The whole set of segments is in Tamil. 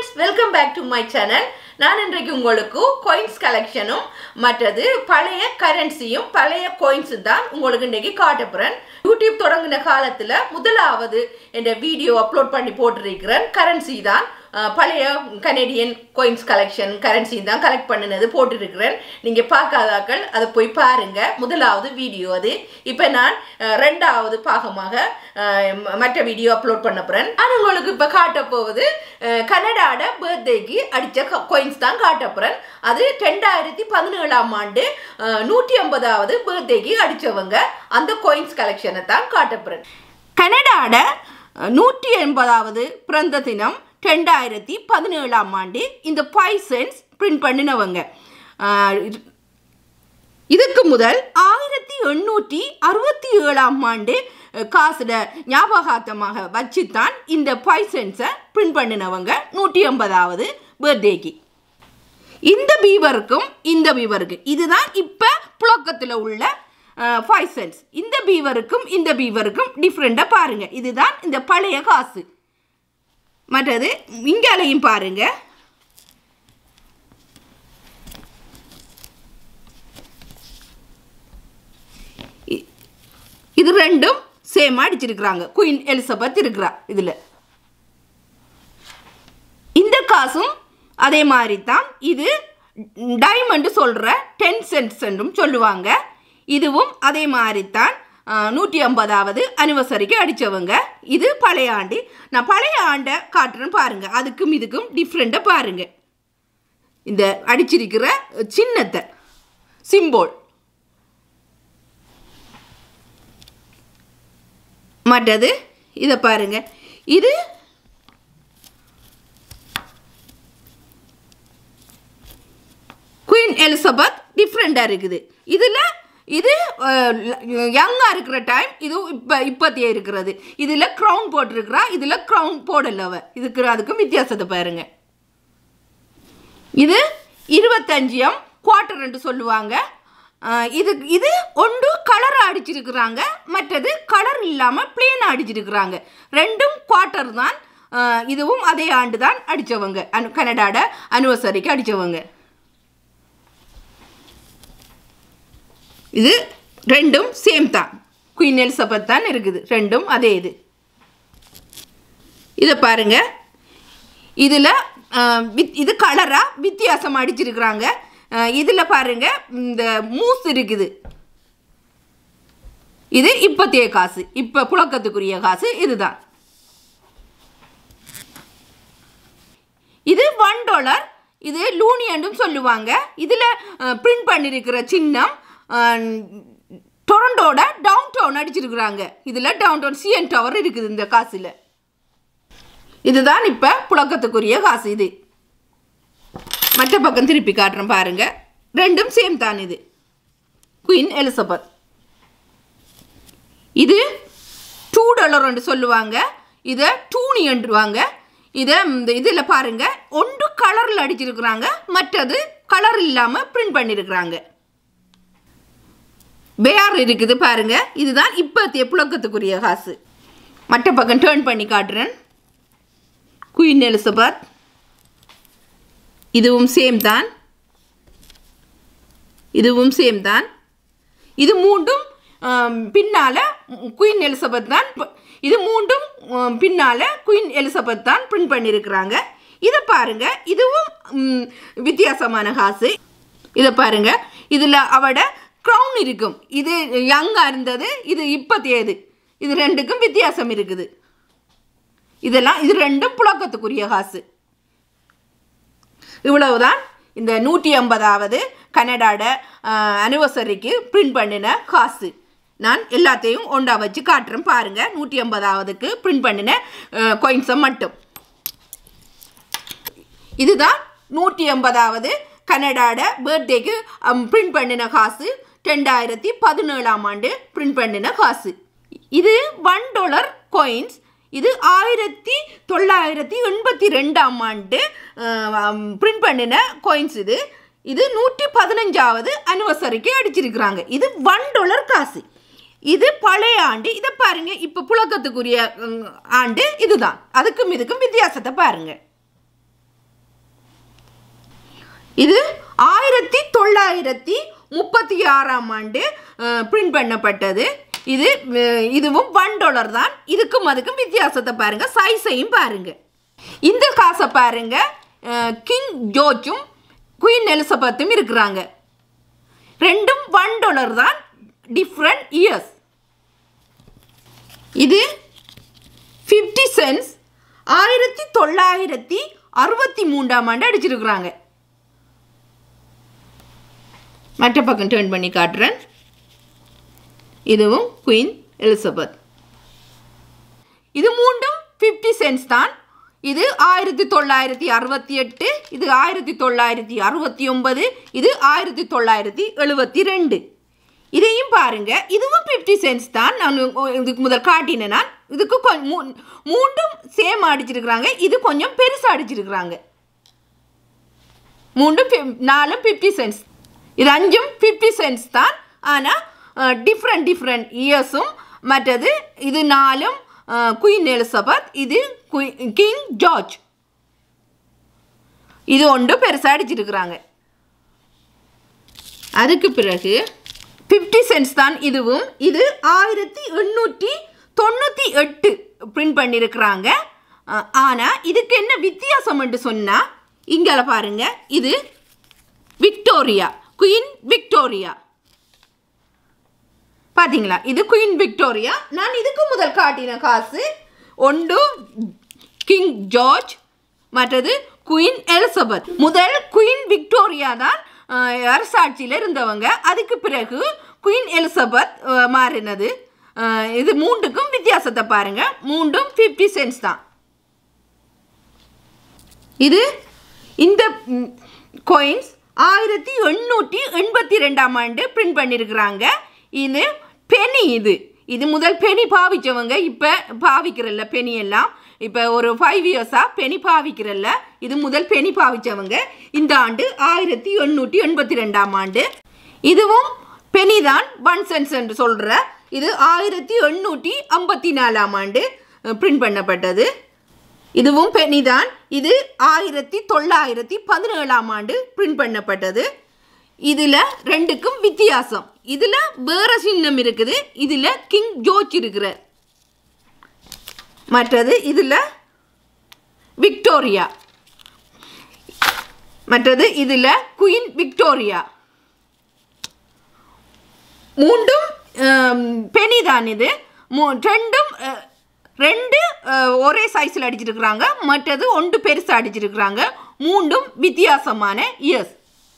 friends welcome back to my channel நான் இன்றைக்கு உங்களுக்கு coins கலெக்ஷனும் மற்றது பழைய கரன்சியும் பழைய coins தான் உங்களுக்கு இன்றைக்கு காட்ட போகிறேன் யூடியூப் தொடங்கின காலத்தில் முதலாவது என்ற வீடியோ அப்லோட் பண்ணி போட்டிருக்கிறேன் கரன்சி தான் அஹ், பழைய கனேடியன் coins கலெக்ஷன் கரன்சி தான் கலெக்ட் பண்ணினது போட்டிருக்கிறேன் நீங்கள் பார்க்காதாக்கள் அதை போய் பாருங்க முதலாவது வீடியோ அது இப்போ நான் அஹ், ரெண்டாவது பாகமாக அஹ், ம- மற்ற வீடியோ அப்லோட் பண்ண போகிறேன் நான் உங்களுக்கு இப்போ காட்ட போவது அஹ், கனடாட பர்த்டேக்கு அடித்த coins தான் காட்ட போகிறேன் அது ரெண்டாயிரத்தி பதினேழாம் ஆண்டு அஹ், நூற்றி ஐம்பதாவது பர்த்டேக்கு அடித்தவங்க அந்த coins கலெக்ஷனை தான் காட்ட போகிறேன் கனடாட அஹ், நூற்றி எண்பதாவது பிறந்த தினம் ரெண்டாயிரத்தி பதினேழாம் ஆண்டு இந்த ஃபைவ் சென்ஸ் பிரிண்ட் பண்ணினவங்க அஹ், இதுக்கு முதல் ஆயிரத்தி எண்ணூற்றி அறுபத்தி ஏழாம் ஆண்டு அஹ், காசுட ஞாபகார்த்தமாக வச்சுத்தான் இந்த ஃபைவ் சென்ஸை பிரிண்ட் பண்ணினவங்க நூற்றி ஐம்பதாவது பர்த்டேக்கு இந்த பீவருக்கும் இந்த பீவருக்கு இதுதான் இப்போ புழக்கத்தில் உள்ள ஃபைவ் சென்ஸ் இந்த பீவருக்கும் இந்த பீவருக்கும் டிஃப்ரெண்ட்டாக பாருங்கள் இதுதான் இந்த பழைய காசு மற்றது இங்காலையும் பாருங்க இ- இது ரெண்டும் சேமாக அடிச்சிருக்கிறாங்க குயின் எலிசபெத் இருக்கிறா இதில் இந்த காசும் அதே மாதிரி தான் இது டைமண்ட் சொல்கிற டென் சென்ட்ஸ் என்றும் சொல்லுவாங்க இதுவும் அதே மாதிரி தான் நூற்றி ஐம்பதாவது அனிவர்சரிக்கு அடித்தவங்க இது பழைய ஆண்டு நான் பழைய ஆண்டை காட்டுறேன் பாருங்கள் அதுக்கும் இதுக்கும் டிஃப்ரெண்ட்டை பாருங்கள் இந்த அடிச்சிருக்கிற சின்னத்தை சிம்போல் மற்றது இதை பாருங்க இது குயின் எலிசபெத் டிஃப்ரெண்ட்டாக இருக்குது இதில் இது யங்காக இருக்கிற டைம் இது இப்போ இப்போத்தையே இருக்கிறது இதில் க்ரௌன் போட்டிருக்கிறா இதில் க்ரௌன் போடல அவ இதுக்கு அதுக்கும் வித்தியாசத்தை பாருங்க இது இருபத்தஞ்சியம் குவார்ட்டர் என்று சொல்லுவாங்க அஹ் இது இது ஒன்று கலர் அடிச்சிருக்கிறாங்க மற்றது கலர் இல்லாமல் பிளேன் அடிச்சிருக்கிறாங்க ரெண்டும் குவார்ட்டர் தான் அஹ் இதுவும் அதே ஆண்டு தான் அடித்தவங்க அனு கனடாட அனிவர்சரிக்கு அடித்தவங்க இது ரெண்டும் சேம் தான் குயின் எலிசபெத் தான் இருக்குது ரெண்டும் அதே இது இதை பாருங்க இதில் இது கலராக வித்தியாசம் அடிச்சிருக்கிறாங்க இதில் பாருங்க இந்த மூஸ் இருக்குது இது இப்போத்தைய காசு இப்போ புழக்கத்துக்குரிய காசு இதுதான் இது ஒன் டாலர் இது லூனியன்டும் சொல்லுவாங்க இதில் பிரிண்ட் பண்ணியிருக்கிற சின்னம் டொரண்டோட டவுன் டவுன் அடிச்சிருக்கிறாங்க இதில் டவுன் டவுன் சிஎன் டவர் இருக்குது இந்த காசில் இதுதான் இப்போ புழக்கத்துக்குரிய காசு இது மற்ற பக்கம் திருப்பி காட்டுறேன் பாருங்க ரெண்டும் சேம் தான் இது குயின் எலிசபெத் இது டூ டாலர் சொல்லுவாங்க இதை டூனி என்றுவாங்க இதை இந்த இதில் பாருங்க ஒன்று கலரில் அடிச்சிருக்கிறாங்க மற்றது கலர் இல்லாமல் பிரிண்ட் பண்ணியிருக்கிறாங்க வேர் இருக்குது பாருங்க இதுதான் இப்போத்திய புழக்கத்துக்குரிய காசு மற்ற பக்கம் டேர்ன் பண்ணி காட்டுறேன் குயின் எலிசபெத் இதுவும் சேம் தான் இதுவும் சேம் தான் இது மூண்டும் பின்னால் குயின் எலிசபெத் தான் ப- இது மூண்டும் ஆம், பின்னால குயின் எலிசபெத் தான் பிரிண்ட் பண்ணியிருக்கிறாங்க இதை பாருங்க இதுவும் ம், வித்தியாசமான காசு இதை பாருங்க இதில் அவட க்ரௌன் இருக்கும் இது யங்காக இருந்தது இது இப்போத்தையது இது ரெண்டுக்கும் வித்தியாசம் இருக்குது இதெல்லாம் இது ரெண்டும் புழக்கத்துக்குரிய காசு இவ்வளவுதான் இந்த நூற்றி ஐம்பதாவது கனடாட அனிவர்சரிக்கு பிரிண்ட் பண்ணின காசு நான் எல்லாத்தையும் ஒன்றா வச்சு காட்டுறேன் பாருங்க நூற்றி ஐம்பதாவதுக்கு பிரிண்ட் பண்ணின கொயின்ஸை மட்டும் இதுதான் நூற்றி ஐம்பதாவது கனடாட பர்த்டேக்கு பிரிண்ட் பண்ணின காசு ரெண்டாயிரத்தி பதினேழாம் ஆண்டு பிரிண்ட் பண்ணின காசு இது ஒன் டாலர் coins இது ஆயிரத்தி தொள்ளாயிரத்தி எண்பத்தி ரெண்டாம் ஆண்டு பிரிண்ட் பண்ணின coins இது இது நூற்றி பதினஞ்சாவது அனிவர்சரிக்கு அடிச்சிருக்கிறாங்க இது ஒன் டாலர் காசு இது பழைய ஆண்டு இதை பாருங்க இப்போ புழக்கத்துக்குரிய ம், ஆண்டு இதுதான் அதுக்கும் இதுக்கும் வித்தியாசத்தை பாருங்க இது ஆயிரத்தி தொள்ளாயிரத்தி முப்பத்தி ஆறாம் ஆண்டு பிரிண்ட் பண்ணப்பட்டது இது அஹ், இதுவும் ஒன் டாலர் தான் இதுக்கும் அதுக்கும் வித்தியாசத்தை பாருங்க சைஸையும் பாருங்க இந்த காசை பாருங்க அஹ், கிங் ஜோர்ஜும் குயின் எலிசபெத்தும் இருக்கிறாங்க ரெண்டும் ஒன் டாலர் தான் டிஃப்ரெண்ட் இயர்ஸ் இது ஃபிஃப்டி சென்ட்ஸ் ஆயிரத்தி தொள்ளாயிரத்தி அறுபத்தி மூன்றாம் ஆண்டு அடிச்சிருக்கிறாங்க மற்ற பக்கம் டேர்ன் பண்ணி காட்டுறேன் இதுவும் குயின் எலிசபெத் இது மூண்டும் ஃபிஃப்டி சென்ட்ஸ் தான் இது ஆயிரத்தி தொள்ளாயிரத்தி அறுபத்தி எட்டு இது ஆயிரத்தி தொள்ளாயிரத்தி அறுபத்தி ஒன்பது இது ஆயிரத்தி தொள்ளாயிரத்தி எழுபத்தி ரெண்டு இதையும் பாருங்க இதுவும் ஃபிஃப்டி சென்ட்ஸ் தான் நான் உ- இதுக்கு முதல் காட்டினேன் நான் இதுக்கு கொஞ்சம் மூ- மூண்டும் சேம் அடிச்சிருக்கிறாங்க இது கொஞ்சம் பெருசாக அடிச்சிருக்கிறாங்க மூண்டும் fif- நாலும் ஃபிஃப்டி சென்ட்ஸ் இது அஞ்சும் ஃபிஃப்டி சென்ட்ஸ் தான் ஆனால் டிஃப்ரெண்ட் டிஃப்ரெண்ட் இயர்ஸும் மற்றது இது நாலும் குயின் எலிசபெத் இது கிங் ஜார்ஜ் இது ஒன்று பெருசாக அடிச்சிருக்கிறாங்க அதுக்கு பிறகு ஃபிஃப்டி சென்ட்ஸ் தான் இதுவும் இது ஆயிரத்தி எண்ணூற்றி தொண்ணூற்றி எட்டு பிரிண்ட் பண்ணியிருக்கிறாங்க ஆனால் இதுக்கு என்ன வித்தியாசம் என்று சொன்னால் இங்கே பாருங்க இது விக்டோரியா குயின் விக்டோரியா பாத்தீங்களா இது குயின் விக்டோரியா நான் இதுக்கு முதல் காட்டின காசு ஒன்று கிங் ஜார்ஜ் மற்றது குயின் எலிசபெத் முதல் குயின் விக்டோரியா தான் அஹ், அரசாட்சியில் இருந்தவங்க அதுக்கு பிறகு குயின் எலிசபெத் அஹ், மாறினது அஹ், இது மூண்டுக்கும் வித்தியாசத்தை பாருங்க மூண்டும் ஃபிஃப்டி சென்ட்ஸ் தான் இது இந்த கோயின்ஸ் ஆயிரத்தி எண்ணூற்றி எண்பத்தி ரெண்டாம் ஆண்டு பிரிண்ட் பண்ணியிருக்கிறாங்க இது பெனி இது இது முதல் பெனி பாவிச்சவங்க இப்போ பாவிக்கிறல்ல பெனி எல்லாம் இப்போ ஒரு ஃபைவ் இயர்ஸாக பெனி பாவிக்கிறல்ல இது முதல் பெனி பாவிச்சவங்க இந்த ஆண்டு ஆயிரத்தி எண்ணூற்றி எண்பத்தி ரெண்டாம் ஆண்டு இதுவும் பெனி தான் ஒன் சென்ஸ் என்று சொல்கிற இது ஆயிரத்தி எண்ணூற்றி ஐம்பத்தி நாலாம் ஆண்டு பிரிண்ட் பண்ணப்பட்டது இதுவும் பெனிதான் இது ஆயிரத்தி தொள்ளாயிரத்தி பதினேழாம் ஆண்டு பிரிண்ட் பண்ணப்பட்டது இதில் ரெண்டுக்கும் வித்தியாசம் இதில் வேற சின்னம் இருக்குது இதில் கிங் ஜோர்ஜ் இருக்கிறார் மற்றது இதில் விக்டோரியா மற்றது இதில் குயின் விக்டோரியா மூண்டும் பெனி தான் இது மூ- ரெண்டும் அஹ், ரெண்டு அஹ், ஒரே சைஸில் அடிச்சிருக்கிறாங்க மற்றது ஒன்று பெருசாக அடிச்சிருக்கிறாங்க மூண்டும் வித்தியாசமான இயர்ஸ்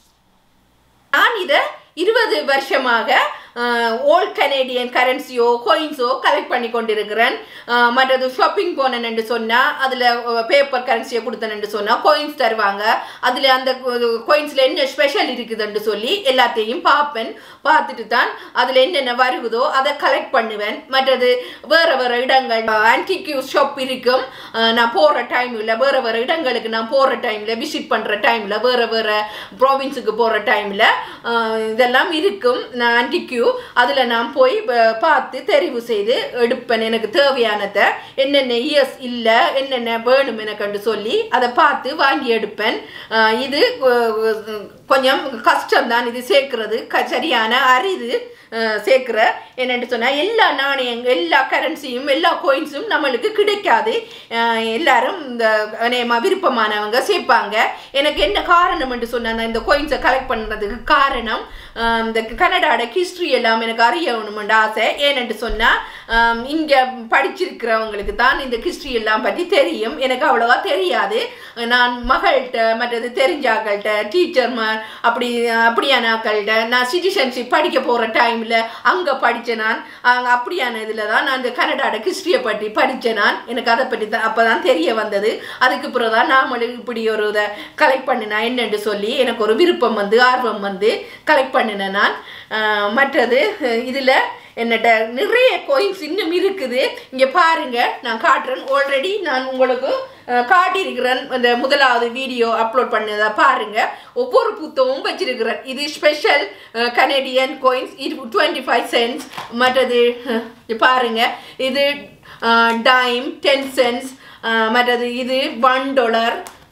நான் இதை இருபது வருஷமாக ஓல்ட் கனேடியன் கரன்சியோ கோயின்ஸோ கலெக்ட் பண்ணி கொண்டிருக்கிறேன் அஹ், மற்றது ஷாப்பிங் போனேன் என்று சொன்னால் அதில் பேப்பர் கரன்சியை கொடுத்தேன் என்று சொன்னால் கோயின்ஸ் தருவாங்க அதில் அந்த கோயின்ஸில் என்ன ஸ்பெஷல் இருக்குதுன்னு சொல்லி எல்லாத்தையும் பார்ப்பேன் பார்த்துட்டு தான் அதில் என்னென்ன வருகுதோ அதை கலெக்ட் பண்ணுவேன் மற்றது வேறு வேறு இடங்கள் ஆன்டிக்யூ ஷாப் இருக்கும் அஹ், நான் போகிற டைமில் வேறு வேறு இடங்களுக்கு நான் போகிற டைமில் விசிட் பண்ணுற டைமில் வேறு வேறு ப்ராவின்ஸுக்கு போகிற டைமில் இதெல்லாம் இருக்கும் நான் ஆன்டிக்யூ அதில் நான் போய் ப- பார்த்து தெரிவு செய்து எடுப்பேன் எனக்கு தேவையானதை என்னென்ன இயர்ஸ் இல்லை என்னென்ன வேணும் எனக்குன்னு சொல்லி அதை பார்த்து வாங்கி எடுப்பேன் அஹ், இது அஹ், கொஞ்சம் கஷ்டம்தான் இது சேர்க்கறது க சரியான அரிது அஹ், சேர்க்கிற என்னென்னு சொன்னால் எல்லா நாணயங்கள் எல்லா கரன்சியும் எல்லா கோயின்ஸும் நம்மளுக்கு கிடைக்காது அஹ், எல்லாரும் இந்த நேமா விருப்பமானவங்க சேர்ப்பாங்க எனக்கு என்ன காரணம் என்று சொன்னா நான் இந்த கோயின்ஸை கலெக்ட் பண்ணுறதுக்கு காரணம் அஹ், இந்த கனடாட ஹிஸ்ட்ரி எல்லாம் எனக்கு அறியணுமென்ற ஆசை ஏனென்று சொன்னால் இங்கே படிச்சிருக்கிறவங்களுக்கு தான் இந்த ஹிஸ்ட்ரி எல்லாம் பற்றி தெரியும் எனக்கு அவ்வளோவா தெரியாது நான் மகள்கிட்ட மற்றது தெரிஞ்சாக்கள்கிட்ட டீச்சர்மார் அப்படி அப்படியான ஆக்கள்கிட்ட நான் சிட்டிசன்ஷிப் படிக்க போகிற டைமில் அங்கே படித்தேன் நான் அங்கே அப்படியான இதில் தான் நான் இந்த கனடாட ஹிஸ்ட்ரியை பற்றி படித்தேன் நான் எனக்கு அதை பற்றி தான் அப்போ தான் தெரிய வந்தது அதுக்கு பிறகு தான் நாமளும் இப்படி ஒரு இதை கலெக்ட் பண்ணினா என்னன்னு சொல்லி எனக்கு ஒரு விருப்பம் வந்து ஆர்வம் வந்து கலெக்ட் பண்ணினேன் நான் அஹ் மற்றது இதில் என்னட்ட நிறைய கோயின்ஸ் இன்னும் இருக்குது இங்கே பாருங்க நான் காட்டுறேன் ஆல்ரெடி நான் உங்களுக்கு அஹ், காட்டியிருக்கிறேன் இந்த முதலாவது வீடியோ அப்லோட் பண்ணதை பாருங்க ஒவ்வொரு புத்தகமும் வச்சிருக்கிறேன் இது ஸ்பெஷல் கனேடியன் கோயின்ஸ் இது டுவெண்ட்டி ஃபைவ் சென்ட்ஸ் மற்றது அஹ், இங்க பாருங்க இது டைம் டென் சென்ட்ஸ் மற்றது இது ஒன் டாலர்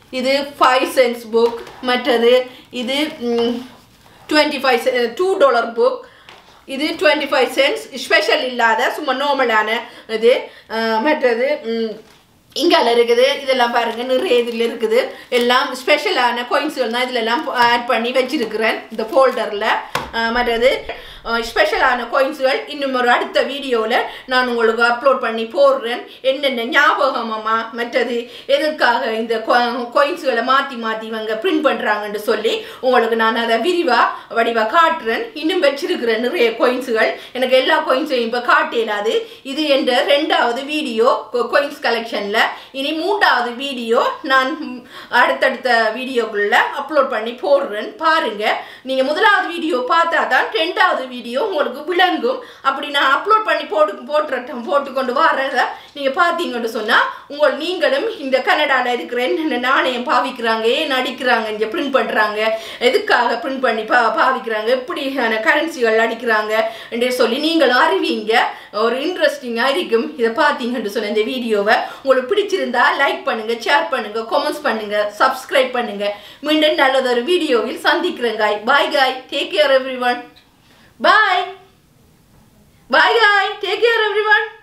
இது ஃபைவ் சென்ஸ் புக் மற்றது இது twenty five two dollar book இது டுவெண்ட்டி ஃபைவ் சென்ட்ஸ் ஸ்பெஷல் இல்லாத சும்மா நார்மலான இது அஹ், மற்றது ம், இங்கால இருக்குது இதெல்லாம் பாருங்க நிறைய இதில் இருக்குது எல்லாம் ஸ்பெஷலான கோயின்ஸ்கள் தான் இதில் எல்லாம் ஆட் பண்ணி வச்சிருக்கிறேன் இந்த ஃபோல்டரில் மற்றது ஸ்பெஷலான கோயின்ஸ்கள் இன்னும் ஒரு அடுத்த வீடியோவில் நான் உங்களுக்கு அப்லோட் பண்ணி போடுறேன் என்னென்ன ஞாபகமமா மற்றது எதற்காக இந்த கோயின்ஸ்களை மாற்றி மாற்றி இவங்க பிரிண்ட் பண்ணுறாங்கன்னு சொல்லி உங்களுக்கு நான் அதை விரிவாக வடிவாக காட்டுறேன் இன்னும் வச்சிருக்கிறேன் நிறைய கோயின்ஸுகள் எனக்கு எல்லா கோயின்ஸையும் இப்போ காட்டிடாது இது என்ற ரெண்டாவது வீடியோ கோயின்ஸ் கலெக்ஷனில் இனி மூன்றாவது வீடியோ நான் ம், அடுத்தடுத்த வீடியோக்குள்ள அப்லோட் பண்ணி போடுறேன் பாருங்க நீங்க முதலாவது வீடியோ பார்த்தா தான் ரெண்டாவது வீடியோ உங்களுக்கு விளங்கும் அப்படி நான் அப்லோட் பண்ணி போட்டு போட்டுறட்டும் போட்டு கொண்டு வர்றத நீங்க பார்த்தீங்கன்னு சொன்னா உங்கள் நீங்களும் இந்த கனடால இருக்கிற என்னென்ன நாணயம் பாவிக்கிறாங்க ஏன் அடிக்கிறாங்க இங்க பிரிண்ட் பண்றாங்க எதுக்காக பிரிண்ட் பண்ணி பா பாவிக்கிறாங்க எப்படியான கரன்சிகள் அடிக்கிறாங்க என்று சொல்லி நீங்களும் அறிவீங்க ஒரு இன்ட்ரெஸ்டிங்காக இருக்கும் இதை பார்த்தீங்கன்னு சொன்ன இந்த வீடியோவை உங்களுக்கு பிடிச்சிருந்தா லைக் பண்ணுங்க ஷேர் பண்ணுங்க கமெண்ட்ஸ் பண்ணுங்க சப்ஸ்கிரைப் பண்ணுங்க மீண்டும் நல்லதொரு வீடியோவில் சந்திக்கிறேன் guy bye guy take care everyone bye bye guy take care every one